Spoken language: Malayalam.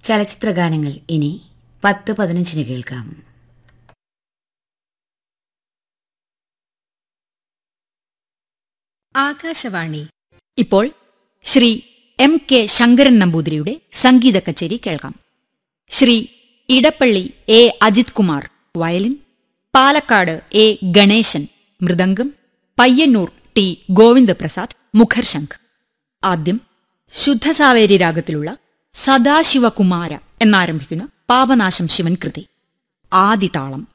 ചലച്ചിത്ര ഗാനങ്ങൾ ഇനി പത്ത് പതിനഞ്ചിന് കേൾക്കാം ആകാശവാണി ഇപ്പോൾ ശ്രീ എം കെ ശങ്കരൻ നമ്പൂതിരിയുടെ സംഗീത കച്ചേരി കേൾക്കാം Shri Edappally A Ajith Kumar violin Palakkad A Ganesan mridangam Payyanur T Govindaprasad മുഖർശംഖ് ആദ്യം ശുദ്ധസാവേരി രാഗത്തിലുള്ള സദാശിവകുമാര എന്നാരംഭിക്കുന്ന പാപനാശം ശിവൻ കൃതി ആദിതാളം